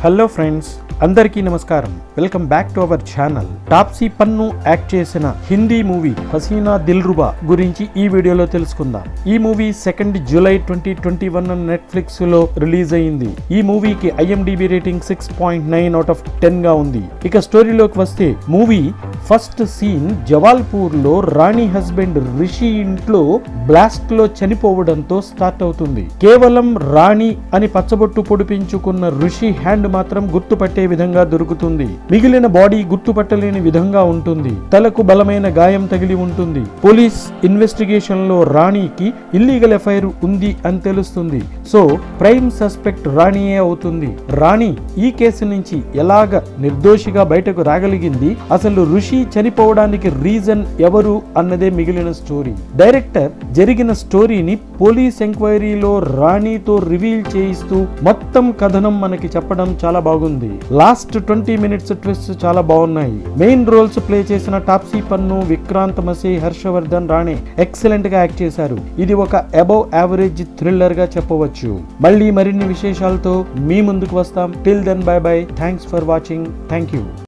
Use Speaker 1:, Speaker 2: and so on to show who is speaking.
Speaker 1: hello friends అందరికీ నమస్కారం welcome back to our channel Taapsee Pannu act చేసిన హిందీ మూవీ హసీనా దిల్రుబా గురించి ఈ వీడియోలో తెలుసుకుందాం ఈ movie second July twenty twenty one Netflix లో రిలీజ్ అయింది ఈ మూవీకి IMDb rating six point nine out of ten గా ఉంది ఇక స్టోరీలోకి వస్తే మూవీ ఫస్ట్ సీన్ జవాల్పూర్ లో రాణి హస్బెండ్ రిషి ఇంట్లో బ్లాస్ట్ లో చనిపోవడంతో స్టార్ట్ అవుతుంది కేవలం రాణి అని పచ్చబొట్టు పొడిపించుకున్న ఋషి హ్యాండ్ మాత్రం గుర్తుపట్టే విధంగా దొరుకుతుంది మిగిలిన బాడీ గుర్తుపట్టలేని విధంగా ఉంటుంది తలకు బలమైన గాయం తగిలి ఉంటుంది పోలీస్ ఇన్వెస్టిగేషన్ లో రాణికి ఇల్లీగల్ ఎఫైర్ ఉంది అని తెలుస్తుంది సో ప్రైమ్ సస్పెక్ట్ రాణియే అవుతుంది రాణి ఈ కేసు నుంచి ఎలాగ నిర్దోషిగా బయటకు రాగలిగింది అసలు ఋషి చనిపోవడానికి రీజన్ ఎవరు అన్నదే మిగిలిన స్టోరీ డైరెక్టర్ జరిగిన స్టోరీని పోలీస్ ఎంక్వైరీలో రాణితో రివీల్ చేయిస్తూ మొత్తం కథనం మనకి చెప్పడం చాలా బాగుంది లాస్ట్ ట్వంటీ మినిట్స్ ట్విస్ట్ చాలా బాగున్నాయి మెయిన్ రోల్స్ ప్లే చేసిన టాప్సీ పన్ను విక్రాంత్ మసే హర్షవర్ధన్ రాణే ఎక్సలెంట్ గా యాక్ట్ చేశారు ఇది ఒక అబౌవ్ యావరేజ్ థ్రిల్లర్ గా చెప్పవచ్చు మళ్ళీ మరిన్ని విశేషాలతో మీ ముందుకు వస్తాం till then bye bye thanks for watching thank you